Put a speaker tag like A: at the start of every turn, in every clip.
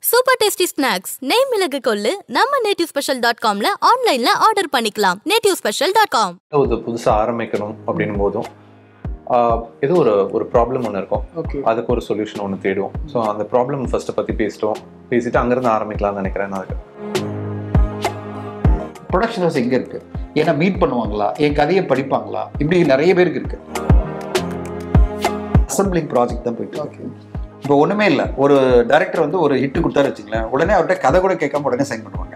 A: Super tasty snacks நெய் மிளகு கொள்ளு நம்ம நேட்டிவ் ஸ்பெஷல் டாட் காம்ல ஆன்லைன்ல ஆர்டர் பண்ணிக்கலாம் நேட்டிவ் ஸ்பெஷல் டாட் காம்
B: ஒரு புதுசாக ஆரம்பிக்கணும் அப்படின்னும் போதும் ஆஹ், ஏதோ ஒரு ஒரு ப்ராப்ளம் ஒன்று இருக்கும்
C: ஓகே
B: அதுக்கு ஒரு சொல்யூஷன் ஒன்று தேடுவோம் ஸோ அந்த ப்ராப்ளம் ஃபர்ஸ்ட்டை பற்றி பேசிட்டோம் பேசிட்டு அங்கேருந்து ஆரம்பிக்கலாம்னு நினைக்கிறேன் நான் அதுக்கு
D: ப்ரொடக்ஷன் ஹவுஸ் எங்கே இருக்கு ஏன்னா மீட் பண்ணுவாங்களா என் கதையை படிப்பாங்களா இப்படி நிறைய பேருக்கு இருக்கு அசம்பிளிங் ப்ராஜெக்ட் தான் போயிட்டு இருக்கு இப்போ ஒன்றுமே இல்லை ஒரு டைரக்டர் வந்து ஒரு ஹிட் கொடுத்தாரு வச்சுங்களேன் உடனே அவர்கிட்ட கதை கூட கேட்காம உடனே சைன் பண்ணுவாங்க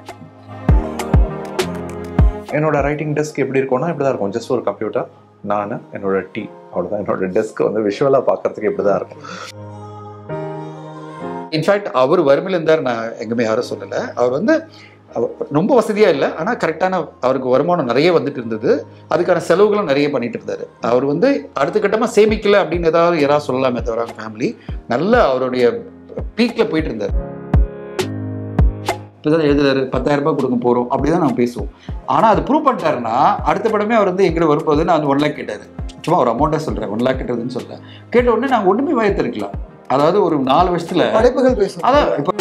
B: என்னோட ரைட்டிங் டெஸ்க் எப்படி இருக்கும்னா இப்படி தான் இருக்கும் ஜஸ்ட் ஒரு கம்ப்யூட்டர் நான் என்னோட டீ அவ்வளோதான் என்னோட டெஸ்க் வந்து விஷுவலாக பார்க்கறதுக்கு இப்படி தான் இருக்கும்
D: இன்ஃபேக்ட் அவர் வறுமையில் இருந்தார் நான் எங்குமே யாரும் சொல்லலை அவர் வந்து அவர் ரொம்ப வசதியாக இல்லை ஆனால் கரெக்டான அவருக்கு வருமானம் நிறைய வந்துட்டு இருந்தது அதுக்கான செலவுகளும் நிறைய பண்ணிட்டு இருந்தார் அவர் வந்து அடுத்த கட்டமாக சேமிக்கல அப்படின்னு ஏதாவது யாராவது சொல்லலாமே தவிர ஃபேமிலி நல்ல அவருடைய பீக்கில் போயிட்டு இருந்தார் இப்போதான் எழுதுறாரு பத்தாயிரம் ரூபாய் கொடுக்க போகிறோம் அப்படி தான் நான் பேசுவோம் ஆனால் அது ப்ரூவ் பண்ணிட்டாருன்னா அடுத்த படமே அவர் வந்து எங்கிட்ட வரும்போது நான் வந்து ஒன் லேக் கேட்டார் சும்மா ஒரு அமௌண்ட்டாக சொல்கிறேன் ஒன் லேக் கேட்டதுன்னு சொல்கிறேன் கேட்ட உடனே நாங்கள் ஒன்றுமே வயத்திருக்கலாம் அதாவது ஒரு நாலு வருஷத்துல
C: படைப்புகள் பேசும்
D: அதான் இப்போ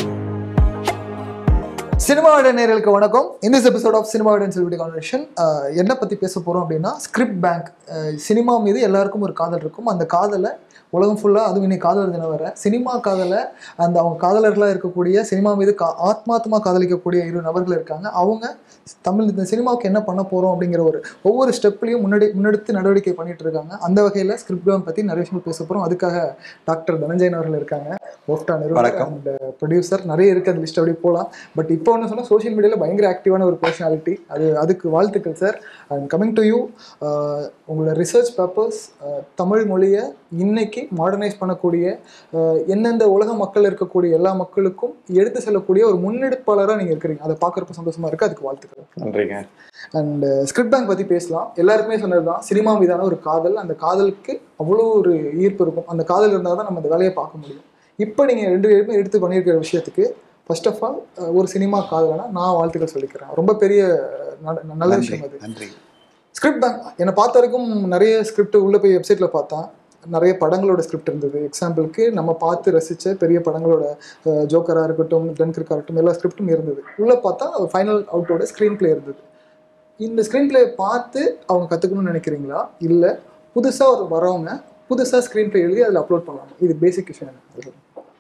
C: சினிமா நேயர்களுக்கு வணக்கம் இந்த எபிசோட் ஆஃப் சினிமா செல்விடி கான்வெர்ஷன் என்ன பற்றி பேச போகிறோம் அப்படின்னா ஸ்கிரிப்ட் பேங்க் சினிமா மீது எல்லாருக்கும் ஒரு காதல் இருக்கும் அந்த காதலை உலகம் ஃபுல்லாக அதுவும் இன்னைக்கு காதலர் தினம் வர சினிமா காதலை அந்த அவங்க காதலர்களாக இருக்கக்கூடிய சினிமா மீது கா ஆத்மாத்மா காதலிக்கக்கூடிய இரு நபர்கள் இருக்காங்க அவங்க தமிழ் இந்த சினிமாவுக்கு என்ன பண்ண போகிறோம் அப்படிங்கிற ஒரு ஒவ்வொரு ஸ்டெப்லையும் முன்னாடி முன்னெடுத்து நடவடிக்கை பண்ணிட்டு இருக்காங்க அந்த வகையில் ஸ்கிரிப்ட் பேங்க் பற்றி நிறைய விஷயங்கள் பேச போகிறோம் அதுக்காக டாக்டர் தனஞ்சயன் அவர்கள் இருக்காங்க ஓஃப்டா நிறுவனர்
D: வணக்கம்.
C: அண்ட் ப்ரொடியூசர் நிறைய இருக்குது அந்த லிஸ்ட் அப்படியே போகலாம் பட் இப்போ ஒன்று சொன்னால் சோஷியல் மீடியாவில் பயங்கர ஆக்டிவான ஒரு பர்சனாலிட்டி அது அதுக்கு வாழ்த்துக்கள் sir and coming to you உங்களோட ரிசர்ச் பேப்பர்ஸ் தமிழ் மொழியை இன்னைக்கு மாடர்னைஸ் பண்ணக்கூடிய அஹ், எந்தெந்த உலக மக்கள் இருக்கக்கூடிய எல்லா மக்களுக்கும் எடுத்து செல்லக்கூடிய ஒரு முன்னெடுப்பாளராக நீங்கள் இருக்கிறீங்க அதை பார்க்குறப்ப சந்தோஷமா இருக்குது அதுக்கு வாழ்த்துக்கள்
B: நன்றிங்க
C: அண்ட் ஸ்கிரிப்ட் பேங்க் பற்றி பேசலாம் எல்லாருக்குமே சொன்னது தான் சினிமா மீதான ஒரு காதல் அந்த காதலுக்கு அவ்வளோ ஒரு ஈர்ப்பு இருக்கும் அந்த காதல் இருந்தால் தான் நம்ம அந்த வேலையை பார்க்க முடியும் இப்போ நீங்கள் ரெண்டு பேருமே எடுத்து பண்ணியிருக்கிற விஷயத்துக்கு ஃபர்ஸ்ட் ஆஃப் ஆல் ஒரு சினிமா காதலனா நான் வாழ்த்துக்கள் சொல்லிக்கிறேன் ரொம்ப பெரிய அஹ், நட- நல்ல
D: நன்றி
C: விஷயம் அது
D: நன்றி
C: ஸ்கிரிப்ட் பேங்க் என்னை பார்த்த வரைக்கும் நிறைய ஸ்கிரிப்ட் உள்ளே போய் வெப்சைட்டில் பார்த்தேன் நிறைய படங்களோட ஸ்கிரிப்ட் இருந்தது எக்ஸாம்பிளுக்கு நம்ம பார்த்து ரசித்த பெரிய படங்களோட ஜோக்கராக இருக்கட்டும் டன்கிற்காக இருக்கட்டும் எல்லா ஸ்கிரிப்டும் இருந்தது உள்ளே பார்த்தா ஃபைனல் அவுட்டோட ஸ்க்ரீன் ப்ளே இருந்தது இந்த ஸ்க்ரீன் ப்ளே பார்த்து அவங்க கற்றுக்கணும்னு நினைக்கிறீங்களா இல்லை புதுசாக ஒரு வரவங்க புதுசாக ஸ்க்ரீன் ப்ளே எழுதி அதில் அப்லோட் பண்ணலாம் இது பேசிக் விஷயம் எனக்கு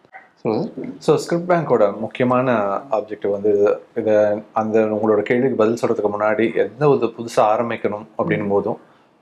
B: ஸோ ஸ்கிரிப்ட் பேங்கோட முக்கியமான ஆப்ஜெக்டிவ் வந்து இதை அந்த உங்களோட கேள்விக்கு பதில் சொல்கிறதுக்கு முன்னாடி எந்த ஒரு புதுசாக ஆரம்பிக்கணும் அப்படின்னும் போதும்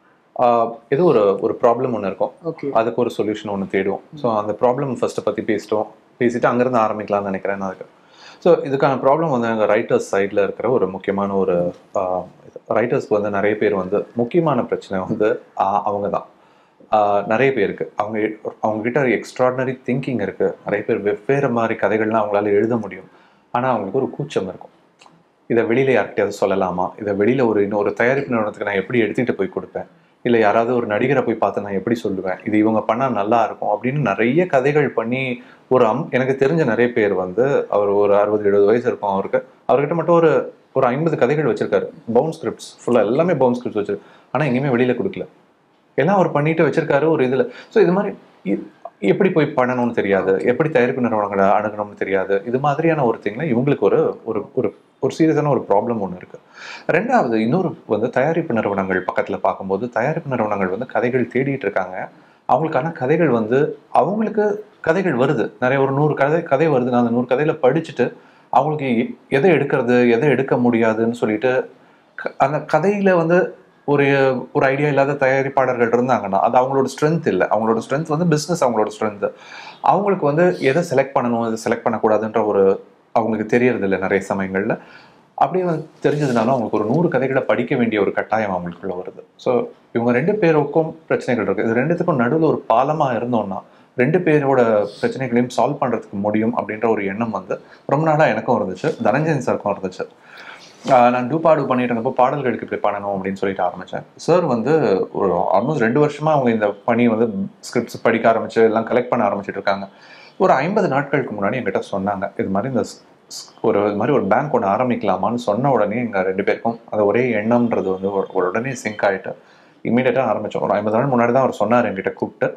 B: ஆஹ், ஏதோ ஒரு ஒரு ப்ராப்ளம் ஒன்று இருக்கும்
C: ஓகே
B: அதுக்கு ஒரு சொல்யூஷன் ஒன்று தேடுவோம் ஸோ அந்த ப்ராப்ளம் ஃபர்ஸ்ட்டை பற்றி பேசிட்டோம் பேசிட்டு அங்கேருந்து ஆரம்பிக்கலாம்னு நினைக்கிறேன் நான் அதுக்கு ஸோ இதுக்கான ப்ராப்ளம் வந்து எங்கள் ரைட்டர்ஸ் சைடில் இருக்கிற ஒரு முக்கியமான ஒரு ரைட்டர்ஸ்க்கு வந்து நிறைய பேர் வந்து முக்கியமான பிரச்சனை வந்து ஆஹ், அவங்க தான் ஆஹ், நிறைய பேருக்கு அவங்க அவங்க கிட்ட ஒரு எக்ஸ்ட்ராடினரி திங்கிங் இருக்குது நிறைய பேர் வெவ்வேறு மாதிரி கதைகள்லாம் அவங்களால எழுத முடியும் ஆனால் அவங்களுக்கு ஒரு கூச்சம் இருக்கும் இதை வெளியில யார்கிட்டயாவது சொல்லலாமா இதை வெளியில ஒரு இன்னொரு தயாரிப்பு நிறுவனத்துக்கு நான் எப்படி எடுத்துக்கிட்டு போய் கொடுப்பேன் இல்லை யாராவது ஒரு நடிகரை போய் பார்த்து நான் எப்படி சொல்லுவேன் இது இவங்க பண்ணால் நல்லா இருக்கும் அப்படின்னு நிறைய கதைகள் பண்ணி ஒரு அம் எனக்கு தெரிஞ்ச நிறைய பேர் வந்து அவர் ஒரு அறுபது எழுபது வயசு இருக்கும் அவருக்கு அவர்கிட்ட மட்டும் ஒரு ஒரு ஐம்பது கதைகள் வச்சிருக்காரு பவுன் ஸ்கிரிப்ட்ஸ் ஃபுல்லாக எல்லாமே பவுன் ஸ்கிரிப்ட்ஸ் வச்சிருக்கு ஆனால் எங்கேயுமே வெளியில கொடுக்கல எல்லாம் அவர் பண்ணிட்டு வச்சிருக்காரு ஒரு இதில் ஸோ இது மாதிரி இ- எப்படி போய் பண்ணணும்னு தெரியாது எப்படி தயாரிப்பு நிறுவனங்களை அணுகணும்னு தெரியாது இது மாதிரியான ஒரு திங்ல இவங்களுக்கு ஒரு ஒரு ஒரு ஒரு சீரியஸான ஒரு ப்ராப்ளம் ஒன்று இருக்கு ரெண்டாவது இன்னொரு வந்து தயாரிப்பு நிறுவனங்கள் பக்கத்தில் பார்க்கும்போது தயாரிப்பு நிறுவனங்கள் வந்து கதைகள் தேடிட்டு இருக்காங்க அவங்களுக்கான கதைகள் வந்து அவங்களுக்கு கதைகள் வருது நிறைய ஒரு நூறு கதை கதை வருது நான் அந்த நூறு கதையில படிச்சுட்டு அவங்களுக்கு எ- எதை எடுக்கிறது எதை எடுக்க முடியாதுன்னு சொல்லிட்டு க- அந்த கதையில வந்து ஒரு ஒரு ஐடியா இல்லாத தயாரிப்பாளர்கள் இருந்தாங்கன்னா அது அவங்களோட ஸ்ட்ரென்த் இல்லை அவங்களோட ஸ்ட்ரென்த் வந்து பிஸ்னஸ் அவங்களோட ஸ்ட்ரென்த் அவங்களுக்கு வந்து எதை செலக்ட் பண்ணணும் எதை செலக்ட் பண்ணக்கூடாதுன்ற ஒரு அவங்களுக்கு தெரியறது இல்லை நிறைய சமயங்கள்ல அப்படியே வந்து தெரிஞ்சதுனாலும் அவங்களுக்கு ஒரு நூறு கதைகளை படிக்க வேண்டிய ஒரு கட்டாயம் அவங்களுக்குள்ள வருது ஸோ இவங்க ரெண்டு பேருக்கும் பிரச்சனைகள் இருக்கு இது ரெண்டுத்துக்கும் நடுவில் ஒரு பாலமா இருந்தோம்னா ரெண்டு பேரோட பிரச்சனைகளையும் சால்வ் பண்றதுக்கு முடியும் அப்படின்ற ஒரு எண்ணம் வந்து ரொம்ப நாளா எனக்கும் இருந்துச்சு தனஞ்சயன் சாருக்கும் இருந்துச்சு ஆஹ் நான் டூபாடு பண்ணிட்டு இருந்தப்போ பாடல்களுக்கு இப்படி பண்ணணும் அப்படின்னு சொல்லிட்டு ஆரம்பிச்சேன் சார் வந்து ஒரு ஆல்மோஸ்ட் ரெண்டு வருஷமா அவங்க இந்த பணி வந்து ஸ்கிரிப்ட்ஸ் படிக்க ஆரம்பிச்சு எல்லாம் கலெக்ட் பண்ண ஆரம்பிச்சிட்டு இருக்காங்க ஒரு ஐம்பது நாட்களுக்கு முன்னாடி என்கிட்ட சொன்னாங்க இது மாதிரி இந்த ஸ்- ஸ்- ஒரு இது மாதிரி ஒரு பேங்க் ஒன்று ஆரம்பிக்கலாமான்னு சொன்ன உடனே எங்க ரெண்டு பேருக்கும் அந்த ஒரே எண்ணம்ன்றது வந்து ஒரு- ஒரு உடனே சிங்க் ஆயிட்டு இமீடியட்டாக ஆரம்பிச்சோம் ஒரு ஐம்பது நாள் முன்னாடி தான் அவர் சொன்னார் என்கிட்ட கூப்பிட்டு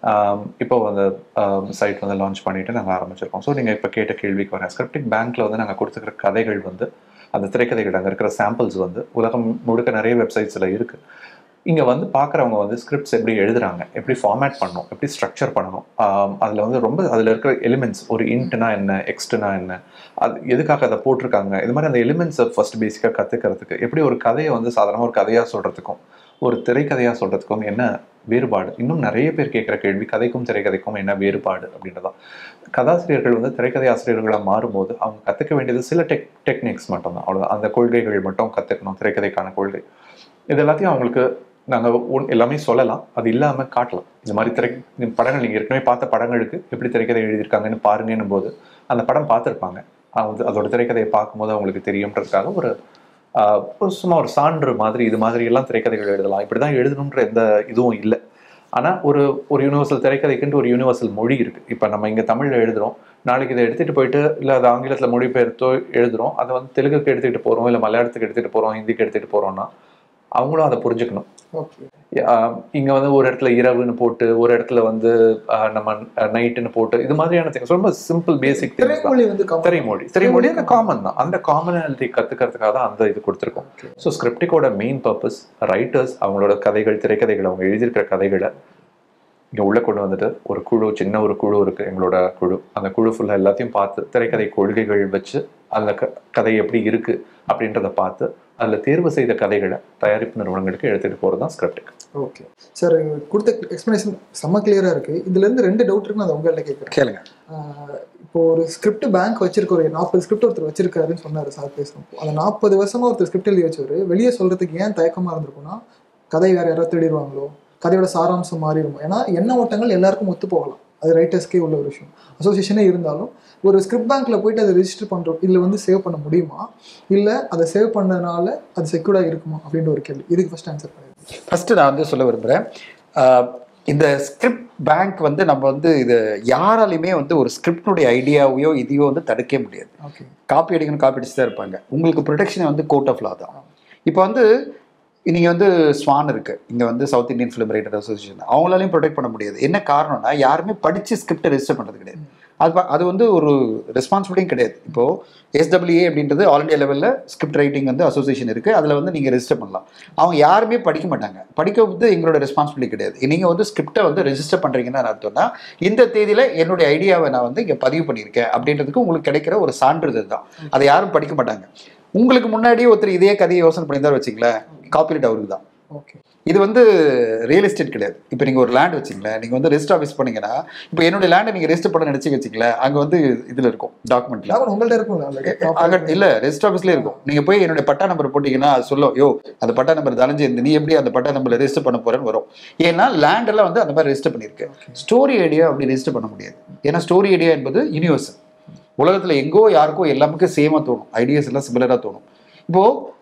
B: ஆம், இப்போ அந்த சைட் வந்து லான்ச் பண்ணிட்டு நாங்கள் ஆரம்பிச்சிருக்கோம் ஸோ நீங்கள் இப்போ கேட்ட கேள்விக்கு வரேன் ஸ்கிரிப்டிக் பேங்க்ல வந்து நாங்கள் கொடுத்துக்கிற கதைகள் வந்து அந்த திரைக்கதைகள் அங்கே இருக்கிற சாம்பிள்ஸ் வந்து உலகம் முழுக்க நிறைய வெப்சைட்ஸில் இருக்கு இங்கே வந்து பார்க்குறவங்க வந்து ஸ்கிரிப்ட்ஸ் எப்படி எழுதுறாங்க எப்படி ஃபார்மேட் பண்ணணும் எப்படி ஸ்ட்ரக்சர் பண்ணணும் அதில் வந்து ரொம்ப அதில் இருக்கிற எலிமெண்ட்ஸ் ஒரு இன்ட்னா என்ன எக்ஸ்ட்னா என்ன அது எதுக்காக அதை போட்டிருக்காங்க இது மாதிரி அந்த எலிமெண்ட்ஸை ஃபர்ஸ்ட் பேசிக்காக கற்றுக்கிறதுக்கு எப்படி ஒரு கதையை வந்து சாதாரண ஒரு கதையாக சொல்கிறதுக்கும் ஒரு திரைக்கதையாக சொல்கிறதுக்கும் என்ன வேறுபாடு இன்னும் நிறைய பேர் கேட்குற கேள்வி கதைக்கும் திரைக்கதைக்கும் என்ன வேறுபாடு அப்படின்றதான் கதாசிரியர்கள் வந்து திரைக்கதை ஆசிரியர்களாக மாறும்போது அவங்க கற்றுக்க வேண்டியது சில டெக் டெக்னிக்ஸ் மட்டும்தான் அவ்வளோதான் அந்த கொள்கைகள் மட்டும் கற்றுக்கணும் திரைக்கதைக்கான கொள்கை இது எல்லாத்தையும் அவங்களுக்கு நாங்கள் ஒன் எல்லாமே சொல்லலாம் அது இல்லாமல் காட்டலாம் இந்த மாதிரி திரை இந்த படங்கள் நீங்கள் ஏற்கனவே பார்த்த படங்களுக்கு எப்படி திரைக்கதை எழுதியிருக்காங்கன்னு பாருங்கன்னும் போது அந்த படம் பார்த்துருப்பாங்க அது அதோட திரைக்கதையை பார்க்கும்போது அவங்களுக்கு தெரியுன்றதுக்காக ஒரு ஆஹ், ஒரு சும்மா ஒரு சான்று மாதிரி இது மாதிரி எல்லாம் திரைக்கதைகள் எழுதலாம் இப்படி தான் எழுதணுன்ற எந்த இதுவும் இல்லை ஆனால் ஒரு ஒரு யூனிவர்சல் திரைக்கதைக்குன்ட்டு ஒரு யூனிவர்சல் மொழி இருக்குது இப்போ நம்ம இங்கே தமிழில் எழுதுகிறோம் நாளைக்கு இதை எடுத்துகிட்டு போயிட்டு இல்லை அது ஆங்கிலத்தில் மொழிபெயர்த்தோ எழுதுகிறோம் அதை வந்து தெலுங்குக்கு எடுத்துகிட்டு போகிறோம் இல்லை மலையாளத்துக்கு எடுத்துகிட்டு போகிறோம் ஹிந்திக்கு எடுத்துகிட்டு போகிறோம்னா அவங்களும் அதை புரிஞ்சுக்கணும்
C: ஓகே
B: ஆஹ் இங்க வந்து ஒரு இடத்துல இரவுன்னு போட்டு ஒரு இடத்துல வந்து ஆஹ் நம்ம நைட்டுன்னு போட்டு இது மாதிரியான things ரொம்ப சிம்பிள் பேசிக்
C: திரைமொழி வந்து common.
B: திரைமொழி திரைமொழி அந்த காமன் தான் அந்த காமனாலிட்டி கத்துக்கிறதுக்காக தான் அந்த இது கொடுத்துருக்கோம்
C: Okay.
B: ஸோ ஸ்கிரிப்டிக்கோட மெயின் பர்பஸ் ரைட்டர்ஸ் அவங்களோட கதைகள் திரைக்கதைகள் அவங்க எழுதியிருக்கிற கதைகளை இங்க உள்ள கொண்டு வந்துட்டு ஒரு குழு சின்ன ஒரு குழு இருக்கு எங்களோட குழு அந்த குழு ஃபுல்லா எல்லாத்தையும் பார்த்து திரைக்கதை கொள்கைகள் வச்சு அந்த க கதை எப்படி இருக்கு அப்படின்றத பார்த்து அதுல தேர்வு செய்த கதைகளை தயாரிப்பு நிறுவனங்களுக்கு எடுத்துட்டு போறது தான் ஸ்கிரிப்டிக்
C: ஓகே சார் கொடுத்த எக்ஸ்பிளனேஷன் செம்ம கிளியரா இருக்கு இதுல இருந்து ரெண்டு டவுட் இருக்கு நான் அதை உங்கள்ட்ட கேட்குறேன்
D: கேளுங்க
C: இப்போ ஒரு ஸ்கிரிப்ட் பேங்க் வச்சிருக்க ஒரு நாற்பது ஸ்கிரிப்ட் ஒருத்தர் வச்சிருக்காருன்னு சொன்னாரு சார் பேசுறப்போ அந்த நாற்பது வருஷமா ஒருத்தர் ஸ்கிரிப்ட் எழுதி வச்சவர் வெளியே சொல்றதுக்கு ஏன் தயக்கமா இருந்திருக்கும்னா கதை வேற யாராவது தேடிடுவாங்களோ கதையோட சாராம்சம் மாறிடுமோ ஏன்னா எண்ண ஓட்டங்கள் எல்லாருக்கும் ஒத்து போகலாம் அது ரைட்டர்ஸ்க்கே உள்ள ஒரு விஷயம் அசோசியேஷனே இருந்தாலும் ஒரு ஸ்கிரிப்ட் பேங்க்ல போயிட்டு அதை ரெஜிஸ்டர் பண்றோம் இதுல வந்து சேவ் பண்ண முடியுமா இல்ல அதை சேவ் பண்ணனால அது செக்யூர்டா இருக்குமா அப்படின்ற ஒரு கேள்வி இதுக்கு ஃபர்ஸ்ட் ஆன்சர் பண்ணுங்க
D: ஃபர்ஸ்ட் நான் வந்து சொல்ல விரும்புகிறேன் ஆஹ் இந்த ஸ்கிரிப்ட் பேங்க் வந்து நம்ம வந்து இது யாராலையுமே வந்து ஒரு ஸ்கிரிப்டுடைய ஐடியாவையோ இதையோ வந்து தடுக்கவே முடியாது
C: ஓகே
D: காப்பி அடிக்கணும் காப்பி அடிச்சு தான் இருப்பாங்க உங்களுக்கு ப்ரொடெக்ஷன் வந்து கோர்ட் ஆஃப் லா தான் இப்போ வந்து நீங்கள் வந்து ஸ்வான் இருக்கு இங்கே வந்து South Indian film writer association அவங்களாலையும் ப்ரொடெக்ட் பண்ண முடியாது என்ன காரணம்னா யாருமே படித்து ஸ்கிரிப்டை ரெஜிஸ்டர் பண்ணுறது கிடையாது அது ப- அது வந்து ஒரு ரெஸ்பான்சிபிலிட்டியும் கிடையாது இப்போ எஸ்டபிள்யூஏ அப்படின்றது ஆல் இண்டியா லெவலில் ஸ்கிரிப்ட் ரைட்டிங் வந்து அசோசியேஷன் இருக்குது அதில் வந்து நீங்கள் ரெஜிஸ்டர் பண்ணலாம் அவங்க யாருமே படிக்க மாட்டாங்க படிக்க வந்து எங்களோட ரெஸ்பான்சிபிலிட்டி கிடையாது நீங்கள் வந்து ஸ்கிரிப்டை வந்து ரெஜிஸ்டர் பண்ணுறீங்கன்னு அர்த்தம்னா இந்த தேதியில் என்னுடைய ஐடியாவை நான் வந்து இங்கே பதிவு பண்ணியிருக்கேன் அப்படின்றதுக்கு உங்களுக்கு கிடைக்கிற ஒரு சான்றிதழ் தான் அதை யாரும் படிக்க மாட்டாங்க உங்களுக்கு முன்னாடியே ஒருத்தர் இதே கதையை யோசனை பண்ணியிருந்தாரு வச்சுங்களேன் காப்பிரைட் அவருக்கு தான்
C: ஓகே
D: இது வந்து ரியல் எஸ்டேட் கிடையாது இப்போ நீங்கள் ஒரு லேண்ட் வச்சிங்களேன் நீங்கள் வந்து ரெஜிஸ்டர் ஆஃபீஸ் பண்ணீங்கன்னா இப்போ என்னுடைய லேண்டை நீங்கள் ரெஜிஸ்டர் பண்ண நினச்சி வச்சிங்களேன் அங்கே வந்து இதில் இருக்கும் டாக்குமெண்ட்டில்
C: லாபம் உங்கள்ட்ட இருக்கும்ல
D: அங்க
C: already?
D: இல்ல ரெஜிஸ்டர் ஆஃபீஸ்ல இருக்கும் நீங்க போய் என்னுடைய பட்டா நம்பர் போட்டீங்கன்னா அது சொல்லும் யோ அந்த பட்டா நம்பர் தனஞ்சு இருந்து நீ எப்படி அந்த பட்டா நம்பர்ல ரெஜிஸ்டர் பண்ண போறேன்னு வரும் ஏன்னா லேண்ட் எல்லாம் வந்து அந்த மாதிரி ரெஜிஸ்டர் பண்ணிருக்கு ஸ்டோரி ஐடியா அப்படி ரெஜிஸ்டர் பண்ண முடியாது ஏன்னா ஸ்டோரி ஐடியா என்பது யூனிவர்சல் உலகத்துல எங்கோ யாருக்கோ எல்லாமுக்கும் சேமா தோணும் ஐடியாஸ் எல்லாம் சிமிலரா தோணும் இப்போ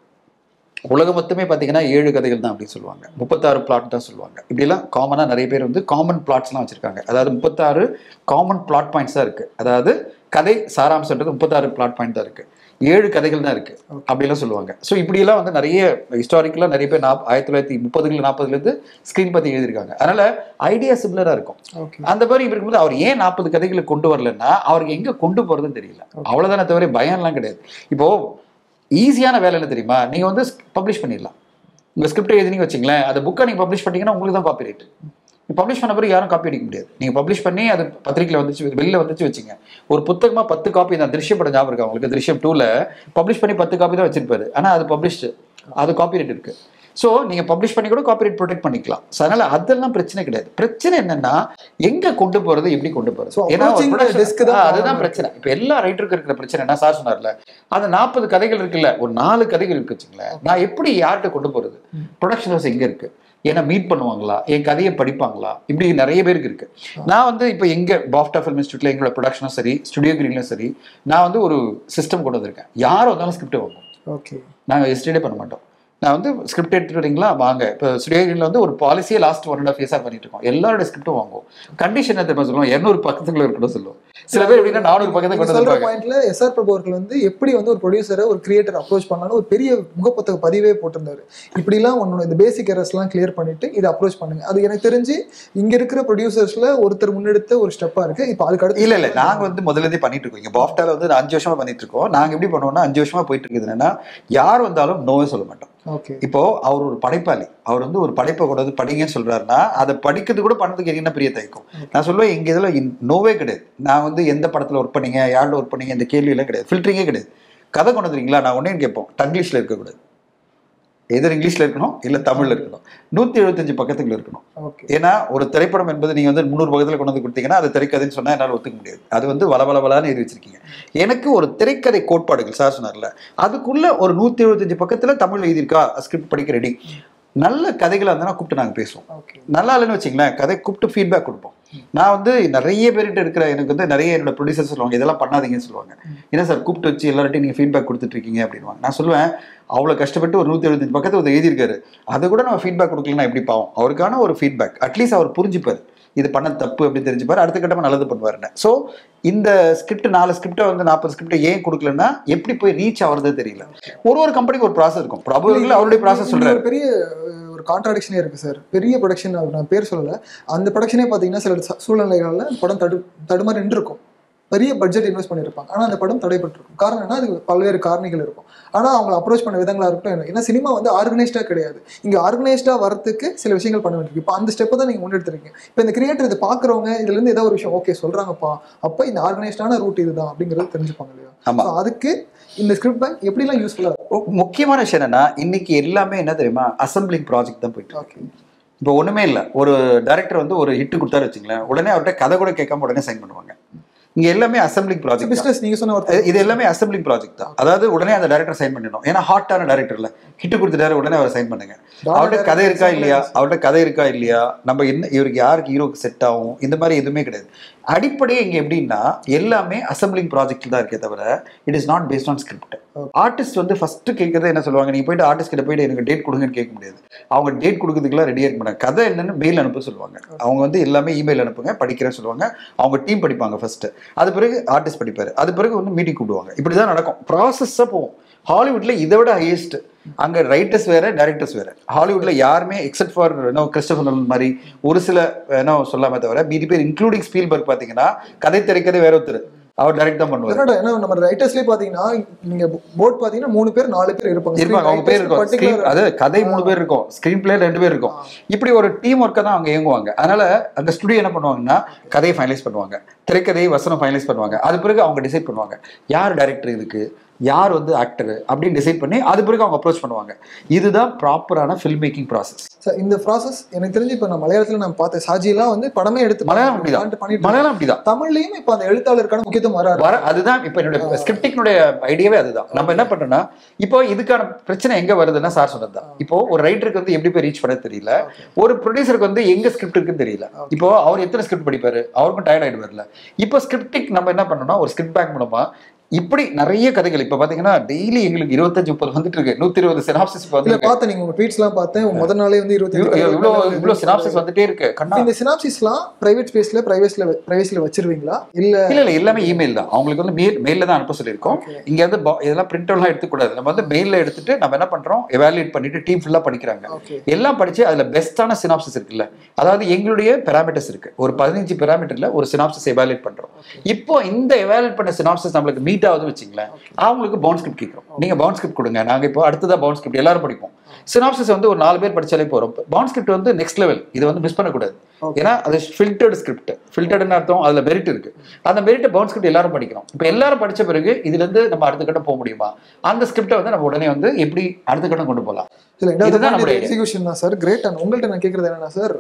D: உலகம் மொத்தமே பார்த்தீங்கன்னா ஏழு கதைகள் தான் அப்படின்னு சொல்லுவாங்க முப்பத்தாறு பிளாட் தான் சொல்லுவாங்க இப்படிலாம் காமனாக நிறைய பேர் வந்து காமன் பிளாட்ஸ்லாம் வச்சுருக்காங்க அதாவது முப்பத்தாறு காமன் பிளாட் பாயிண்ட்ஸ் தான் இருக்குது அதாவது கதை சாராம்சன்றது முப்பத்தாறு பிளாட் பாயிண்ட் தான் இருக்குது ஏழு கதைகள் தான் இருக்குது அப்படிலாம் சொல்லுவாங்க ஸோ இப்படியெல்லாம் வந்து நிறைய ஹிஸ்டாரிக்கலாக நிறைய பேர் நாப் ஆயிரத்தி தொள்ளாயிரத்தி முப்பதுல நாற்பதுலேருந்து ஸ்க்ரீன் பற்றி எழுதியிருக்காங்க அதனால் ஐடியா சிமிலராக இருக்கும்
C: ஓகே
D: அந்த மாதிரி இருக்கும்போது அவர் ஏன் நாற்பது கதைகளை கொண்டு வரலன்னா அவருக்கு எங்க கொண்டு போறதுன்னு தெரியல அவ்வளவுதானே தவிர பயம்லாம் கிடையாது இப்போ ஈஸியான வேலை என்ன தெரியுமா நீங்க வந்து பப்ளிஷ் பண்ணிடலாம் உங்க ஸ்கிரிப்ட் எழுதினீங்க வச்சுங்களேன் அந்த புக்கை நீங்க பப்ளிஷ் பண்ணீங்கன்னா உங்களுக்கு தான் காப்பி ரைட் நீங்க பப்ளிஷ் பண்ண பிறகு யாரும் காப்பி அடிக்க முடியாது நீங்க பப்ளிஷ் பண்ணி அது பத்திரிக்கையில் வந்துச்சு வெளில வந்துச்சு வச்சுங்க ஒரு புத்தகமா பத்து காப்பி தான் திருஷ்யம் படம் ஞாபகம் இருக்கா உங்களுக்கு திருஷ்யம் டூல பப்ளிஷ் பண்ணி பத்து காப்பி தான் வச்சிருப்பாரு ஆனா அது பப்ளிஷ்டு அது காப்பி ரைட் இருக்கு ஸோ நீங்க பப்ளிஷ் பண்ணி கூட காப்பிரைட் ப்ரொடெக்ட் பண்ணிக்கலாம் So, அதனால அதெல்லாம் பிரச்சனை கிடையாது பிரச்சனை என்னன்னா எங்க கொண்டு போறது எப்படி கொண்டு
C: So,
D: போறது ஏன்னா ஒரு
C: approaching the
D: production-
C: desk தான்
D: ஆ, அதுதான்
C: problem
D: பிரச்சனை இப்ப எல்லா ரைட்டருக்கும் இருக்கிற பிரச்சனை என்ன சார் சொன்னார்ல அந்த நாற்பது கதைகள் இருக்குல்ல ஒரு நாலு கதைகள் இருக்கு வச்சுங்களேன் நான் எப்படி யார்கிட்ட கொண்டு போறது ப்ரொடக்ஷன் ஹவுஸ் எங்க இருக்கு ஏன்னா மீட் பண்ணுவாங்களா என் கதையை படிப்பாங்களா இப்படி நிறைய பேருக்கு இருக்கு நான் வந்து இப்போ எங்க பாஃப்டா ஃபிலிம் இன்ஸ்டியூட்ல எங்களோட ப்ரொடக்ஷனும் சரி ஸ்டுடியோ கிரீன்லையும் சரி நான் வந்து ஒரு சிஸ்டம் கொண்டு வந்திருக்கேன் யார் வந்தாலும் ஸ்கிரிப்ட் வாங்கும்
C: ஓகே
D: நாங்கள் எஸ்டேடே பண்ண மாட்டோம் நான் வந்து ஸ்கிரிப்ட் எடுத்துட்டு வரீங்களா வாங்க இப்போ ஸ்டுடியோவில் வந்து ஒரு பாலிசியே லாஸ்ட் ஒன் அண்ட் ஆஃப் இயர்ஸாக பண்ணிட்டு இருக்கோம் எல்லாரோட ஸ்கிரிப்டும் வாங்குவோம் கண்டிஷன் என்ன தெரியுமா சொல்லுவோம் இரநூறு பக்கத்துக்குள்ள இருக்கணும் சொல்லுவோம் சில பேர் எப்படின்னா நானூறு பக்கத்தை
C: நீங்க
D: கொண்டு
C: சொல்ற
D: வந்திருப்பாங்க
C: பாயிண்ட்ல எஸ்ஆர் பிரபு அவர்கள் வந்து எப்படி வந்து ஒரு ப்ரொடியூசரை ஒரு கிரியேட்டர் அப்ரோச் பண்ணாலும் ஒரு பெரிய முகப்புத்தக பதிவே போட்டிருந்தாரு இப்படிலாம் ஒன்று இந்த பேசிக் எரர்ஸ்லாம் கிளியர் பண்ணிட்டு இதை அப்ரோச் பண்ணுங்க அது எனக்கு தெரிஞ்சு இங்க இருக்கிற ப்ரொடியூசர்ஸ்ல ஒருத்தர் முன்னெடுத்த ஒரு ஸ்டெப்பா இருக்கு இப்போ அதுக்கு அடுத்து
D: இல்ல இல்ல நாங்க வந்து முதல்ல இருந்தே பண்ணிட்டு இருக்கோம் இங்க பாஃப்டால வந்து அஞ்சு வருஷமா பண்ணிட்டு இருக்கோம் நாங்க எப்படி பண்ணுவோம்னா அஞ்சு வருஷமா போயிட்டு இருக்குது என்னன்னா யார் வந்தாலும் நோவே சொல்ல மாட்டோம்
C: ஓகே
D: இப்போ அவர் ஒரு படைப்பாளி அவர் வந்து ஒரு படைப்பை கொண்டு வந்து படிங்கன்னு சொல்றாருன்னா அதை படிக்கிறது கூட பண்ணதுக்கு என்ன பெரிய தயக்கம் நான் சொல்லுவேன் எங்க இதுல இன்- நோவே கிடையாது நான் வந்து எந்த படத்துல ஒர்க் பண்ணீங்க யார்ல ஒர்க் பண்ணீங்க இந்த கேள்வியெல்லாம் கிடையாது ஃபில்டரிங்கே கிடையாது கதை கொண்டு வந்துறீங்களா நான் ஒன்னே கேட்போம் டங்கிலீஷ்ல இருக்கக்கூடாது எதிர் இங்கிலீஷ்ல இருக்கணும் இல்ல தமிழ்ல இருக்கணும் நூத்தி எழுபத்தஞ்சு பக்கத்துக்குள்ள இருக்கணும்
C: ஓகே
D: ஏன்னா ஒரு திரைப்படம் என்பது நீங்க வந்து முந்நூறு பக்கத்துல கொண்டு வந்து கொடுத்தீங்கன்னா அது திரைக்கதைன்னு சொன்னா என்னால ஒத்துக்க முடியாது அது வந்து வளவளவலான்னு எழுதி வச்சிருக்கீங்க எனக்கு ஒரு திரைக்கதை கோட்பாடுகள் சார் சொன்னார்ல அதுக்குள்ள ஒரு நூத்தி எழுபத்தஞ்சு பக்கத்துல தமிழ் எழுதியிருக்கா ஸ்கிரிப்ட் படிக்க ரெடி நல்ல கதைகளை இருந்தால் கூப்பிட்டு நாங்க பேசுவோம்
C: ஓகே
D: நல்லா இல்லைன்னு வச்சுங்களேன் கதை கூப்பிட்டு ஃபீட்பேக் கொடுப்போம் நான் வந்து நிறைய பேர்கிட்ட இருக்கிற எனக்கு வந்து நிறைய என்னோட ப்ரொடியூசர் சொல்லுவாங்க இதெல்லாம் பண்ணாதீங்கன்னு சொல்லுவாங்க என்ன சார் கூப்பிட்டு வச்சு எல்லார்ட்டையும் நீங்கள் ஃபீட்பேக் கொடுத்துட்டு இருக்கீங்க அப்படின்வாங்க நான் சொல்லுவேன் அவ்வளோ கஷ்டப்பட்டு ஒரு நூற்றி எழுபத்தஞ்சு பக்கத்தை ஒரு எழுதியிருக்காரு அதை கூட நம்ம ஃபீட்பேக் கொடுக்கலன்னா எப்படி பாவம் அவருக்கான ஒரு ஃபீட்பேக் அட்லீஸ்ட் அவர் புரிஞ்சுப்பார் இது பண்ண தப்பு அப்படி தெரிஞ்சுப்பார் அடுத்த கட்டமாக நல்லது பண்ணுவாருன்னு ஸோ இந்த ஸ்கிரிப்ட் நாலு ஸ்கிரிப்டை வந்து நாற்பது ஸ்கிரிப்டை ஏன் கொடுக்கலன்னா எப்படி போய் ரீச் ஆகுறது தெரியல ஒரு ஒரு கம்பெனிக்கு ஒரு ப்ராசஸ் இருக்கும் ப்ராபபிள் அவருடைய ப்ராசஸ்
C: இதுல
D: சொல்றாரு
C: ஒரு பெரிய அஹ், ஒரு கான்ட்ராடிக்ஷனே இருக்கு சார் பெரிய ப்ரொடக்ஷன் நான் பேர் சொல்லல அந்த ப்ரொடக்ஷனே பாத்தீங்கன்னா சில ச- சூழ்நிலைகள்ல படம் தடு தடுமாறி நின்று இருக்கும் பெரிய பட்ஜெட் இன்வெஸ்ட் பண்ணியிருப்பாங்க ஆனா அந்த படம் தடைபட்டிருக்கும் காரணம் என்ன அதுக்கு பல்வேறு காரணிகள் இருக்கும் ஆனா அவங்க அப்ரோச் பண்ண விதங்களா இருக்கட்டும் என்ன- ஏன்னா சினிமா வந்து ஆர்கனைஸ்டா கிடையாது இங்க ஆர்கனைஸ்டா வரதுக்கு சில விஷயங்கள் பண்ண வேண்டியிருக்கு இப்போ அந்த ஸ்டெப்பை தான் நீங்க முன்னெடுத்திருக்கீங்க இப்போ இந்த கிரியேட்டர் இதை பாக்குறவங்க இதுல இருந்து ஏதோ ஒரு விஷயம் ஓகே சொல்றாங்கப்பா அப்ப இந்த ஆர்கனைஸ்டான ரூட் இதுதான் அப்படிங்கிறது தெரிஞ்சுப்பாங்க இல்லையா
D: ஆமா.
C: So அதுக்கு இந்த ஸ்கிரிப்ட் பேங்க் எப்படிலாம் யூஸ்ஃபுல்லா இருக்கும்
D: ஒ- முக்கியமான விஷயம் என்னன்னா இன்னைக்கு எல்லாமே என்ன தெரியுமா அசம்பிளிங் ப்ராஜெக்ட் தான் போயிட்டு இருக்கு.
C: ஓகே
D: இப்போ ஒண்ணுமே இல்லை ஒரு டைரக்டர் வந்து ஒரு ஹிட் கொடுத்தாரு வச்சுங்களேன் உடனே அவர்கிட்ட கதை கூட கேட்காம உடனே சைன் பண்ணுவாங்க இங்க எல்லாமே அசம்பிளிங் ப்ராஜெக்ட்
C: பிசினஸ் நீங்க சொன்ன ஒரு
D: இது எல்லாமே அசம்பிளிங் ப்ராஜெக்ட் தான் அதாவது உடனே அந்த டைரக்டர் சைன் பண்ணிடணும் ஏன்னா ஹாட்டான டைரக்டர்ல ஹிட் கொடுத்துட்டாரு உடனே அவர் சைன் பண்ணுங்க அவர்கிட்ட கதை இருக்கா இல்லையா அவர்கிட்ட கதை இருக்கா இல்லையா நம்ம என்ன இவருக்கு யாருக்கு ஹீரோக்கு செட் ஆகும் இந்த மாதிரி எதுவுமே கிடையாது அடிப்படையே இங்க எப்படின்னா எல்லாமே அசம்பிளிங் ப்ராஜெக்ட் தான் இருக்கே தவிர it is not based on script artist வந்து ஃபர்ஸ்ட் கேட்கறது என்ன சொல்லுவாங்க நீங்க போயிட்டு ஆர்டிஸ்ட் கிட்ட போயிட்டு எனக்கு டேட் கொடுங்கன்னு கேட்க முடியாது அவங்க டேட் கொடுக்கறதுக்குலாம் ரெடியாக இருக்க மாட்டாங்க கதை என்னன்னு மெயில் அனுப்ப சொல்லுவாங்க அவங்க வந்து எல்லாமே இமெயில் அனுப்புங்க படிக்கிறேன்னு சொல்லுவாங்க அவங்க டீம் படிப்பாங்க ஃபர்ஸ்ட் அது பிறகு ஆர்டிஸ்ட் படிப்பாரு அது பிறகு வந்து மீட்டிங் கூப்பிடுவாங்க இப்படி தான் நடக்கும் ப்ராசஸ்ஸாக போகும் ஹாலிவுட்ல இதை விட ஹையஸ்ட் அங்க ரைட்டர்ஸ் வேற டைரக்டர்ஸ் வேற ஹாலிவுட்ல யாருமே except for no Christopher Nolan மாதிரி ஒரு சில வேணா சொல்லாம தவிர மீதி பேர் இன்க்ளூடிங் ஸ்பீல்பர்க் பாத்தீங்கன்னா கதை திரைக்கதை வேற ஒருத்தர் அவர் டைரக்ட் தான் பண்ணுவார்
C: என்னடா, ஏன்னா நம்ம ரைட்டர்ஸ்லயே பாத்தீங்கன்னா நீங்க போர்ட் பாத்தீங்கன்னா மூணு பேர் நாலு பேர் இருப்பாங்க
D: இருப்பாங்க அவங்க பேர் இருக்கும் ஸ்கிரீன் அது கதை மூணு பேர் இருக்கும் ஸ்கிரீன் பிளே ரெண்டு பேர் இருக்கும் இப்படி ஒரு டீம் ஒர்க்கை தான் அவங்க இயங்குவாங்க அதனால அந்த ஸ்டுடியோ என்ன பண்ணுவாங்கன்னா கதையை ஃபைனலைஸ் பண்ணுவாங்க திரைக்கதையை வசனம் ஃபைனலைஸ் பண்ணுவாங்க அது பிறகு அவங்க டிசைட் பண்ணுவாங்க யார் டைரக்டர் இதுக்கு யார் வந்து ஆக்டர் அப்படின்னு டிசைட் பண்ணி அது பிறகு அவங்க அப்ரோச் பண்ணுவாங்க இதுதான் ப்ராப்பரான ஃபில்ம் மேக்கிங் ப்ராசஸ்
C: சார் இந்த ப்ராசஸ் எனக்கு தெரிஞ்சு இப்ப நான் மலையாளத்துல நான் பார்த்தேன் சாஜி எல்லாம் வந்து படமே எடுத்து
D: மலையாளம் அப்படிதான்.
C: பண்ணிட்டு பண்ணிட்டு
D: மலையாளம் அப்படிதான்
C: தமிழ்லயும் இப்ப அந்த எழுத்தாளருக்கான முக்கியத்துவம் வராது
D: வர அதுதான் இப்போ என்னுடைய ஸ்கிரிப்டினுடைய ஐடியாவே அதுதான் நம்ம என்ன பண்றோம்னா இப்போ இதுக்கான பிரச்சனை எங்க வருதுன்னா சார் சொன்னதுதான் இப்போ ஒரு ரைட்டருக்கு வந்து எப்படி போய் ரீச் பண்ண தெரியல ஒரு ப்ரொடியூசருக்கு வந்து எங்க ஸ்கிரிப்ட் இருக்குன்னு தெரியல இப்போ அவர் எத்தனை ஸ்கிரிப்ட் படிப்பாரு அவருக்கும் டயர்ட் ஆயிடுவார்ல இப்போ ஸ்கிரிப்டிக் நம்ம என்ன பண்ணோம்னா ஒரு ஸ்கிரிப்ட் பேங்க் மூலமா இப்படி நிறைய கதைகள் இப்போ பாத்தீங்கன்னா டெய்லி எங்களுக்கு இருபத்தஞ்சு முப்பது வந்துட்டு இருக்கு நூத்தி இருபது சினாப்சிஸ்
C: இல்ல
D: வந்து
C: பார்த்தேன் நீங்க உங்க ட்வீட்ஸ் எல்லாம் பார்த்தேன் உங்க முதல் நாளே வந்து இருபத்தி
D: இவ்வளோ இவ்வளோ சினாப்சிஸ் வந்துட்டே இருக்கு கண்ணா
C: இந்த சினாப்சிஸ்லாம் பிரைவேட் ஸ்பேஸ்ல பிரைவேட்ஸ்ல பிரைவேட்ஸ்ல வச்சிருவீங்களா இல்ல
D: இல்ல இல்ல எல்லாமே இமெயில் தான் அவங்களுக்கு வந்து மெயில் மெயில தான் அனுப்ப சொல்லியிருக்கோம் இங்க வந்து பா- இதெல்லாம் பிரிண்ட் எல்லாம் எடுத்துக்கூடாது நம்ம வந்து மெயில எடுத்துட்டு நம்ம என்ன பண்றோம் எவாலுவேட் பண்ணிட்டு டீம் ஃபுல்லா படிக்கிறாங்க
C: ஓகே
D: எல்லாம் படிச்சு அதுல பெஸ்டான சினாப்சிஸ் இருக்குல்ல அதாவது எங்களுடைய பெராமீட்டர்ஸ் இருக்கு ஒரு பதினஞ்சு பெராமீட்டர்ல ஒரு சினாப்சிஸ் எவாலுவேட் பண்றோம் இப்போ இந்த எவாலுவேட் பண்ண சினாப்சிஸ் நம்மளுக்கு மீட் ஆகுது வச்சுங்களேன் அவங்களுக்கு பவுன் ஸ்கிரிப்ட் கேட்கிறோம் நீங்க பவுன் ஸ்கிரிப்ட் கொடுங்க நாங்க இப்போ அடுத்ததா பவுன் ஸ்கிரிப்ட் எல்லாரும் படிப்போம் சினாப்சிஸ் வந்து ஒரு நாலு பேர் படிச்சாலே போறோம் பவுன் ஸ்கிரிப்ட் வந்து நெக்ஸ்ட் லெவல் இதை வந்து மிஸ் பண்ணக்கூடாது ஏன்னா அது ஃபில்டர்டு ஸ்கிரிப்ட் ஃபில்டர்டுன்னு அர்த்தம் அதுல மெரிட் இருக்கு அந்த மெரிட்டை பவுன் ஸ்கிரிப்ட் எல்லாரும் படிக்கிறோம் இப்போ எல்லாரும் படிச்ச பிறகு இதுல இருந்து நம்ம அடுத்த கட்டம் போக முடியுமா அந்த ஸ்கிரிப்டை வந்து நம்ம உடனே வந்து எப்படி அடுத்த கட்டம் கொண்டு போகலாம்
C: இல்ல
D: இதுதான் நம்முடைய
C: ரெண்டாவது எக்ஸிகியூஷன் தான் சார் கிரேட் அண்ட் உங்கள்ட்ட நான் கேட்கறது என்னன்னா சார்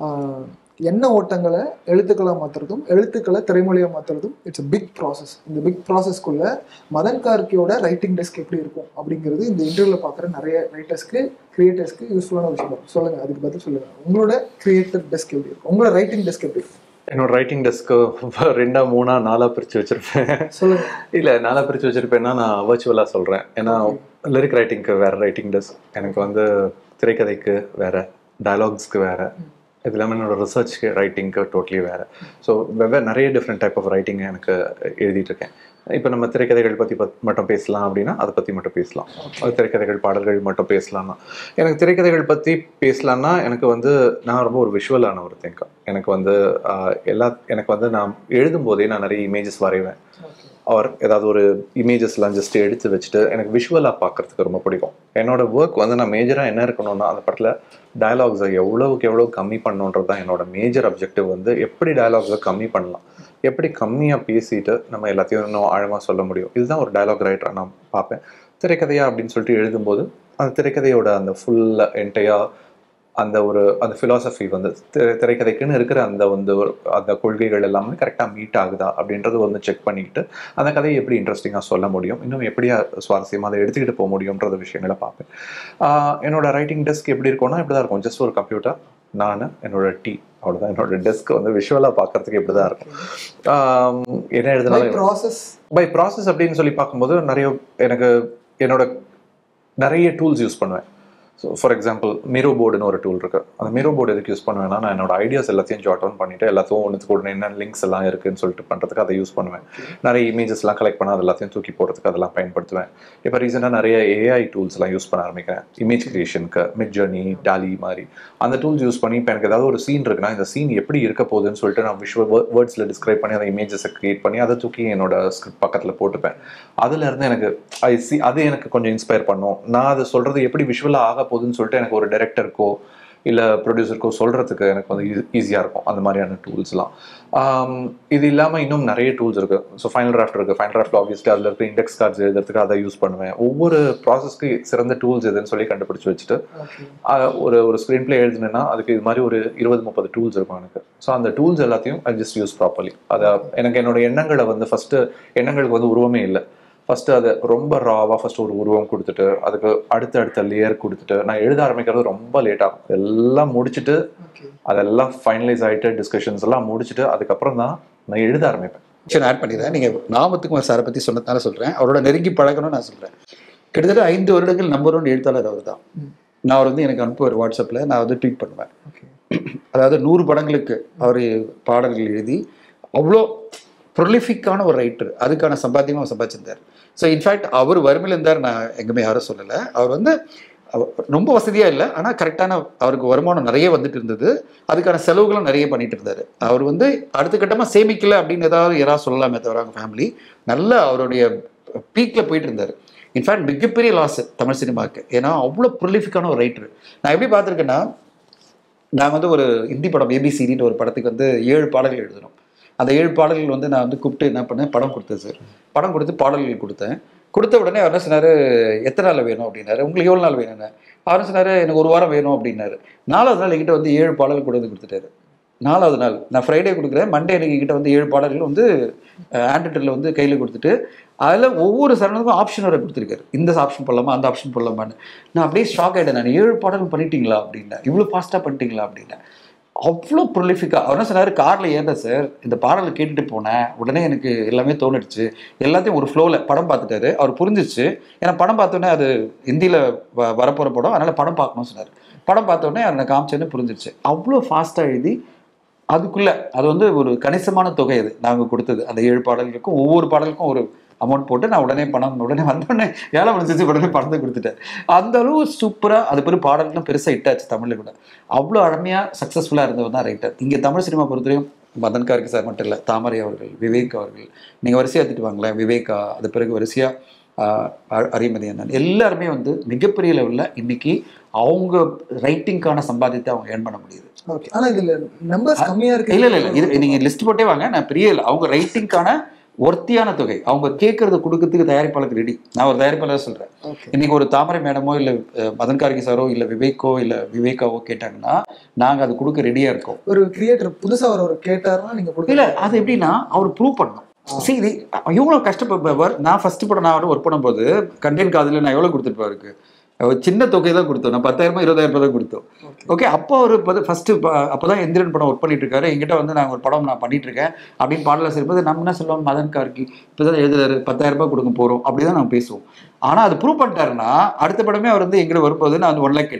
C: எண்ண ஓட்டங்களை எழுத்துக்களா மாத்துறதும் எழுத்துக்களை திரைமொழியா மாத்துறதும் இட்ஸ் பிக் ப்ராசஸ் இந்த பிக் ப்ராசஸ்க்குள்ள மதன் கார்கியோட ரைட்டிங் டெஸ்க் எப்படி இருக்கும் அப்படிங்கிறது இந்த இன்டர்வியூல பாக்குற நிறைய ரைட்டர்ஸ்க்கு கிரியேட்டர்ஸ்க்கு யூஸ்ஃபுல்லான விஷயம் இருக்கும். சொல்லுங்க அதுக்கு பதில் சொல்லுங்க உங்களோட கிரியேட்டர் டெஸ்க் எப்படி இருக்கும் உங்களோட ரைட்டிங் டெஸ்க் எப்படி இருக்கும்
B: என்னோட ரைட்டிங் டெஸ்க்கு ரெண்டா மூணா நாலா பிரிச்சு வச்சிருப்பேன்
C: சொல்லுங்க
B: இல்ல நாலா பிரிச்சு வச்சிருப்பேன்னா நான் வர்ச்சுவலா சொல்றேன் ஏன்னா லிரிக் ரைட்டிங்க்கு வேற ரைட்டிங் டெஸ்க் எனக்கு வந்து திரைக்கதைக்கு வேற டயலாக்ஸ்க்கு வேற இது இல்லாமல் என்னோட ரிசர்ச் ரைட்டிங்க்கு டோட்டலி வேறு ஸோ வெவ்வேறு நிறைய டிஃப்ரெண்ட் டைப் ஆஃப் ரைட்டிங் எனக்கு எழுதிட்டு இருக்கேன் இப்போ நம்ம திரைக்கதைகள் பற்றி பத் மட்டும் பேசலாம் அப்படின்னா அதை பற்றி மட்டும் பேசலாம் அது திரைக்கதைகள் பாடல்கள் மட்டும் பேசலாம்னா எனக்கு திரைக்கதைகள் பற்றி பேசலாம்னா எனக்கு வந்து நான் ரொம்ப ஒரு விஷுவலான ஒரு திங்கம் எனக்கு வந்து ஆஹ், எல்லா எனக்கு வந்து நான் எழுதும்போதே நான் நிறைய இமேஜஸ் வரைவேன் ஆர் ஏதாவது ஒரு இமேஜஸ்லாம் ஜஸ்ட் எடுத்து வச்சுட்டு எனக்கு விஷுவலாக பார்க்கறதுக்கு ரொம்ப பிடிக்கும் என்னோட ஒர்க் வந்து நான் மேஜராக என்ன இருக்கணும்னா அந்த படத்தில் டயலாக்ஸை எவ்வளவுக்கு எவ்வளோ கம்மி பண்ணணுன்றது தான் என்னோட மேஜர் அப்ஜெக்டிவ் வந்து எப்படி டயலாக்ஸை கம்மி பண்ணலாம் எப்படி கம்மியாக பேசிட்டு நம்ம எல்லாத்தையும் இன்னும் ஆழமாக சொல்ல முடியும் இதுதான் ஒரு டயலாக் ரைட்டராக நான் பார்ப்பேன் திரைக்கதையா அப்படின்னு சொல்லிட்டு எழுதும்போது அந்த திரைக்கதையோட அந்த ஃபுல் என்டையாக அந்த ஒரு அந்த ஃபிலாசபி வந்து திரை திரைக்கதைக்குன்னு இருக்கிற அந்த வந்து ஒரு அந்த கொள்கைகள் எல்லாமே கரெக்டாக மீட் ஆகுதா அப்படின்றது வந்து செக் பண்ணிக்கிட்டு அந்த கதையை எப்படி இன்ட்ரெஸ்டிங்காக சொல்ல முடியும் இன்னும் எப்படி சுவாரஸ்யமாக அதை எடுத்துக்கிட்டு போக முடியும்ன்றத விஷயங்களை பார்ப்பேன் ஆஹ் என்னோட ரைட்டிங் டெஸ்க் எப்படி இருக்கும்னா இப்படி தான் இருக்கும் ஜஸ்ட் ஒரு கம்ப்யூட்டர் நான் என்னோட டீ அவ்வளோதான் என்னோட டெஸ்க் வந்து விஷுவலாக பார்க்கறதுக்கு இப்படி தான் இருக்கும் ஆம், என்ன எழுதினாலும்
C: ப்ராசஸ்
B: பை ப்ராசஸ் அப்படின்னு சொல்லி பார்க்கும்போது நிறைய எனக்கு என்னோட நிறைய டூல்ஸ் யூஸ் பண்ணுவேன் ஸோ ஃபார் எக்ஸாம்பிள் மிரோ போர்டுன்னு ஒரு டூல் இருக்கு அந்த மிரோ போர்டு எதுக்கு யூஸ் பண்ணுவேன்னா நான் என்னோட ஐடியாஸ் எல்லாத்தையும் ஜாட் டவுன் பண்ணிட்டு எல்லாத்தையும் ஒன்றுத்துக்கு உடனே என்ன லிங்க்ஸ் எல்லாம் இருக்குன்னு சொல்லிட்டு பண்ணுறதுக்கு அதை யூஸ் பண்ணுவேன் நிறைய இமேஜஸ்லாம் கலெக்ட் பண்ண அது எல்லாத்தையும் தூக்கி போடுறதுக்கு அதெல்லாம் பயன்படுத்துவேன் இப்போ ரீசெண்டாக நிறைய ஏஐ டூல்ஸ்லாம் யூஸ் பண்ண ஆரம்பிக்கிறேன் இமேஜ் கிரியேஷனுக்கு மிட் ஜர்னி டாலி மாதிரி அந்த டூல்ஸ் யூஸ் பண்ணி இப்போ எனக்கு ஏதாவது ஒரு சீன் இருக்குன்னா இந்த சீன் எப்படி இருக்க போகுதுன்னு சொல்லிட்டு நான் விஷுவல் வேர்ட்ஸில் டிஸ்கிரைப் பண்ணி அந்த இமேஜஸை கிரியேட் பண்ணி அதை தூக்கி என்னோட ஸ்கிரிப்ட் பக்கத்தில் போட்டுப்பேன் அதுல இருந்து எனக்கு ஐ சி அது எனக்கு கொஞ்சம் இன்ஸ்பயர் பண்ணும் நான் அது சொல்றது எப்படி விஷுவலாக ஆக போகுதுன்னு சொல்லிட்டு எனக்கு ஒரு டைரக்டருக்கோ இல்லை ப்ரொடியூசருக்கோ சொல்கிறதுக்கு எனக்கு வந்து ஈஸியாக இருக்கும் அந்த மாதிரியான டூல்ஸ்லாம் இது இல்லாமல் இன்னும் நிறைய டூல்ஸ் இருக்குது ஸோ ஃபைனல் டிராஃப்ட் இருக்குது ஃபைனல் டிராஃப்ட் ஆப்வியஸ்லி அதில் இருக்க இண்டெக்ஸ் கார்ட்ஸ் எழுதுறதுக்கு அதை யூஸ் பண்ணுவேன் ஒவ்வொரு ப்ராசஸ்க்கு சிறந்த டூல்ஸ் எதுன்னு சொல்லி கண்டுபிடிச்சு வச்சுட்டு ஆஹ் ஒரு ஒரு ஸ்க்ரீன் பிளே எழுதுனேன்னா அதுக்கு இது மாதிரி ஒரு இருபது முப்பது டூல்ஸ் இருக்கும் எனக்கு ஸோ அந்த டூல்ஸ் எல்லாத்தையும் ஐ ஜஸ்ட் யூஸ் ப்ராப்பர்லி அதை எனக்கு என்னோட எண்ணங்களை வந்து ஃபஸ்ட்டு எண்ணங்களுக்கு வந்து உருவமே இல்லை ஃபஸ்ட்டு அதை ரொம்ப ராவாக ஃபஸ்ட்டு ஒரு உருவம் கொடுத்துட்டு அதுக்கு அடுத்த அடுத்த லேயர் கொடுத்துட்டு நான் எழுத ஆரம்பிக்கிறது ரொம்ப லேட் ஆகும் எல்லாம் முடிச்சுட்டு
C: ஓகே
B: அதெல்லாம் ஃபைனலைஸ் ஆகிட்டு டிஸ்கஷன்ஸ் எல்லாம் முடிச்சுட்டு அதுக்கப்புறம் தான் நான் எழுத ஆரம்பிப்பேன்
D: சரி ஆட் பண்ணிடுறேன் நீங்கள் நாமத்துக்குமார் சாரை பற்றி சொன்னதுனால சொல்கிறேன் அவரோட நெருங்கி பழகணும்னு நான் சொல்கிறேன் கிட்டத்தட்ட ஐந்து வருடங்கள் நம்பர் ஒன் எழுத்தாளர் அவர் தான் நான் அவர் வந்து எனக்கு அனுப்புவார் வாட்ஸ்அப்பில் நான் வந்து ட்வீட் பண்ணுவேன்
C: ஓகே
D: அதாவது நூறு படங்களுக்கு அவர் பாடல்கள் எழுதி அவ்வளோ ப்ரொலிஃபிக்கான ஒரு ரைட்டர் அதுக்கான சம்பாத்தியமாக அவர் சம்பாதிச்சிருந்தார் ஸோ இன்ஃபேக்ட் அவர் வறுமையில் இருந்தார் நான் எங்குமே யாரும் சொல்லலை அவர் வந்து அவ- ரொம்ப வசதியாக இல்லை ஆனால் கரெக்டான அவருக்கு வருமானம் நிறைய வந்துட்டு இருந்தது அதுக்கான செலவுகளும் நிறைய பண்ணிட்டு இருந்தார் அவர் வந்து அடுத்த கட்டமாக சேமிக்கல அப்படின்னு ஏதாவது யாராவது சொல்லலாமே தவிர அவங்க ஃபேமிலி நல்ல அவருடைய பீக்கில் போயிட்டு இருந்தார் இன்ஃபேக்ட் மிகப்பெரிய லாஸ் தமிழ் சினிமாவுக்கு ஏன்னா அவ்வளோ ப்ரொலிஃபிக்கான ஒரு ரைட்டர் நான் எப்படி பார்த்துருக்கேன்னா நாங்கள் வந்து ஒரு ஹிந்தி படம் ஏபிசிடின்ற ஒரு படத்துக்கு வந்து ஏழு பாடல்கள் எழுதணும் அந்த ஏழு பாடல்கள் வந்து நான் வந்து கூப்பிட்டு என்ன பண்ணேன் படம் கொடுத்தேன் சார் படம் கொடுத்து பாடல்கள் கொடுத்தேன் கொடுத்த உடனே அவர் என்ன சொன்னார் எத்தனை நாள் வேணும் அப்படின்னாரு உங்களுக்கு எவ்வளோ நாள் வேணும்னு அவர் சொன்னார் எனக்கு ஒரு வாரம் வேணும் அப்படின்னாரு நாலாவது நாள் என்கிட்ட வந்து ஏழு பாடல்கள் கொண்டு வந்து கொடுத்துட்டாரு நாலாவது நாள் நான் ஃப்ரைடே கொடுக்குறேன் மண்டே எனக்கு என்கிட்ட வந்து ஏழு பாடல்கள் வந்து ஆண்ட்ராய்டில் வந்து கையில் கொடுத்துட்டு அதில் ஒவ்வொரு சரணத்துக்கும் ஆப்ஷன் வரை கொடுத்துருக்காரு இந்த ஆப்ஷன் போடலாமா அந்த ஆப்ஷன் போடலாமான்னு நான் அப்படியே ஷாக் ஆகிட்டேன் நான் ஏழு பாடல்கள் பண்ணிட்டீங்களா அப்படின்னேன் இவ்வளோ ஃபாஸ்ட்டாக பண்ணிட்டீங்களா அப்படின்னேன் அவ்வளோ ப்ரொலிஃபிக்காக அவர் என்ன சொன்னார் காரில் ஏறினேன் சார் இந்த பாடலை கேட்டுட்டு போனேன் உடனே எனக்கு எல்லாமே தோணுடுச்சு எல்லாத்தையும் ஒரு ஃப்ளோவில் படம் பார்த்துட்டாரு அவர் புரிஞ்சிச்சு ஏன்னா படம் பார்த்தோன்னே அது ஹிந்தியில் வ வரப்போகிற படம் அதனால் படம் பார்க்கணும்னு சொன்னார் படம் பார்த்தோன்னே அதை நான் காமிச்சேன்னு புரிஞ்சிருச்சு அவ்வளோ ஃபாஸ்ட்டாக எழுதி அதுக்குள்ளே அது வந்து ஒரு கணிசமான தொகை அது நாங்கள் கொடுத்தது அந்த ஏழு பாடல்களுக்கும் ஒவ்வொரு பாடலுக்கும் ஒரு அமௌண்ட் போட்டு நான் உடனே பணம் உடனே வந்தோடனே ஏழை முடிஞ்சிச்சு உடனே பணத்தை கொடுத்துட்டேன் அந்த அளவு சூப்பராக அது பேர் பாடல்களும் பெருசாக இட்டாச்சு தமிழில் கூட அவ்வளோ அருமையாக சக்ஸஸ்ஃபுல்லாக இருந்தவர் தான் ரைட்டர் இங்கே தமிழ் சினிமா பொறுத்தவரையும் மதன் கார்கி சார் மட்டும் இல்லை தாமரை அவர்கள் விவேக் அவர்கள் நீங்கள் வரிசையாக எடுத்துட்டு வாங்களேன் விவேகா அது பிறகு வரிசையாக அரியமதி அண்ணன் எல்லாருமே வந்து மிகப்பெரிய லெவலில் இன்னைக்கு அவங்க ரைட்டிங்க்கான சம்பாதித்தை அவங்க ஏர்ன் பண்ண முடியுது
C: ஓகே ஆனா இதுல நம்பர்ஸ் கம்மியா இருக்கு
D: இல்ல இல்ல இல்ல இது நீங்க லிஸ்ட் போட்டே வாங்க நான் பெரிய இல்ல. அவங்க ரைட்டிங்க்கான ஒர்த்தியான தொகை அவங்க கேட்கறத கொடுக்கறதுக்கு தயாரிப்பாளருக்கு ரெடி நான் ஒரு தயாரிப்பாளர் சொல்றேன்
C: ஓகே
D: இன்னைக்கு ஒரு தாமரை மேடமோ இல்ல அஹ், மதன் கார்கி சாரோ இல்ல விவேக்கோ இல்ல விவேகாவோ கேட்டாங்கன்னா நாங்க அது கொடுக்க ரெடியா இருக்கோம்
C: ஒரு கிரியேட்டர் புதுசா ஒரு ஒரு கேட்டாருன்னா நீங்க
D: இல்ல
C: கொடுக்கல
D: அது எப்படின்னா அவர் ப்ரூவ் பண்ணணும் சரி இது இவ்வளோ கஷ்டப்படுவார் நான் ஃபர்ஸ்ட் படம் நான் ஒர்க் பண்ணும்போது கண்டென்ட் காதில் நான் எவ்வளோ கொடுத்துருப்பேன் அவருக்கு ஒரு சின்ன தொகை தான் கொடுத்தோம் நான் பத்தாயிரமா இருபதாயிரம் ரூபாய் தான் கொடுத்தோம் ஓகே அப்போ அவர் ஃபர்ஸ்ட் அப்போ தான் எந்திரன் படம் ஒர்க் பண்ணிட்டு இருக்காரு எங்கிட்ட வந்து நான் ஒரு படம் நான் பண்ணிட்டு இருக்கேன் அப்படின்னு பாடல செய்யும்போது நம்ம என்ன சொல்லுவோம் மதன் கார்கி இப்போ தான் எழுதுறாரு பத்தாயிரம் ரூபாய் கொடுக்க போகிறோம் அப்படி தான் நம்ம பேசுவோம் ஆனால் அது ப்ரூவ் பண்ணிட்டாருன்னா அடுத்த படமே அவர் வந்து எங்கிட்ட வரும்போது நான் வந்து ஒன் லேக் கேட்டாரு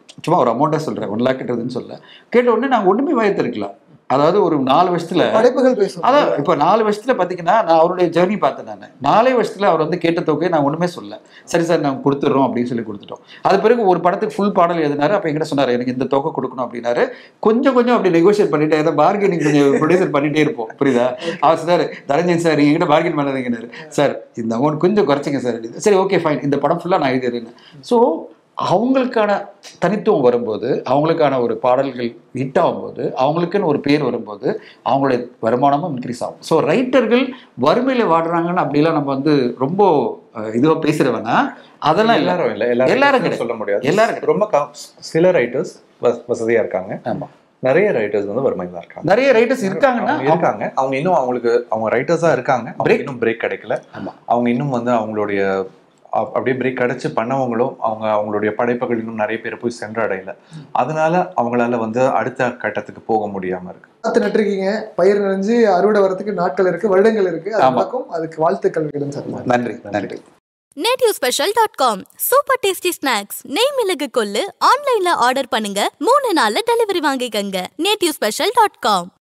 D: சும்மா ஒரு அமௌண்ட்டாக சொல்கிறேன் ஒன் லேக் கிட்டதுன்னு சொல்ல கேட்ட உடனே நாங்கள் ஒன்றுமே வாய் திறக்கலாம் அதாவது ஒரு நாலு வருஷத்துல
C: படைப்புகள் பேசும்
D: அதான் இப்போ நாலு வருஷத்துல பார்த்தீங்கன்னா நான் அவருடைய ஜெர்னி பார்த்தேன் நான் நாலே வருஷத்துல அவர் வந்து கேட்ட தொகையை நான் ஒன்றுமே சொல்ல சரி சார் நாங்கள் கொடுத்துட்றோம் அப்படின்னு சொல்லி கொடுத்துட்டோம் அது பிறகு ஒரு படத்துக்கு ஃபுல் பாடல் எழுதினாரு அப்போ எங்கிட்ட சொன்னார் எனக்கு இந்த தொகை கொடுக்கணும் அப்படின்னாரு கொஞ்சம் கொஞ்சம் அப்படி நெகோஷியேட் பண்ணிட்டே ஏதோ பார்கெனிங் கொஞ்சம் ப்ரொடியூசர் பண்ணிட்டே இருப்போம் புரியுதா அவர் சார் தரஞ்சன் சார் எங்கிட்ட பார்கென் பண்ணாதீங்கன்னாரு சார் இந்த அமௌண்ட் கொஞ்சம் குறைச்சிங்க சார் அப்படின்னு. சரி ஓகே ஃபைன் இந்த படம் ஃபுல்லாக நான் எழுதிடுறேன் ஸோ அவங்களுக்கான தனித்துவம் வரும்போது அவங்களுக்கான ஒரு பாடல்கள் ஹிட் ஆகும்போது அவங்களுக்குன்னு ஒரு பேர் வரும்போது அவங்களுடைய வருமானமும் இன்க்ரீஸ் ஆகும் ஸோ ரைட்டர்கள் வறுமையில் வாடுறாங்கன்னு அப்படிலாம் நம்ம வந்து ரொம்ப இதுவாக பேசுகிறவனா அதெல்லாம் இல்லை
B: எல்லாரும் இல்ல எல்லாரும்
D: எல்லாரும்
B: writers
D: கிடையாது.
B: சொல்ல முடியாது
D: எல்லாரும் கிடையாது.
B: ரொம்ப கம்- சில ரைட்டர்ஸ் வசதியா இருக்காங்க
D: ஆமாம்
B: நிறைய ரைட்டர்ஸ் வந்து வறுமையில தான் இருக்காங்க
D: நிறைய ரைட்டர்ஸ் இருக்காங்கன்னா
B: அவங்க இருக்காங்க அவங்க இன்னும் அவங்களுக்கு அவங்க ரைட்டர்ஸா இருக்காங்க
D: Break.
B: break இன்னும் பிரேக் கிடைக்கல
D: ஆமா.
B: அவங்க இன்னும் வந்து அவங்களுடைய அப்- அப்படியே பிரேக் கிடைச்சு பண்ணவங்களும் அவங்க அவங்களுடைய படைப்புகள் இன்னும் நிறைய பேர் போய் சென்றடையல அதனால அவங்களால வந்து அடுத்த கட்டத்துக்கு போக முடியாம இருக்கு
C: பார்த்து நட்டுருக்கீங்க பயிர் நிறைஞ்சு அறுவடை வரதுக்கு நாட்கள் இருக்கு வருடங்கள் இருக்கு அது
D: ஆமா.
C: நடக்கும் அதுக்கு வாழ்த்துக்கள் விடும் சார்
D: நன்றி நன்றி
A: native special dot com super tasty snacks நெய் மிளகு கொள்ளு ஆன்லைன்ல ஆர்டர் பண்ணுங்க மூணு நாள்ல டெலிவரி வாங்கிக்கங்க நேட்டிவ் ஸ்பெஷல் டாட் காம்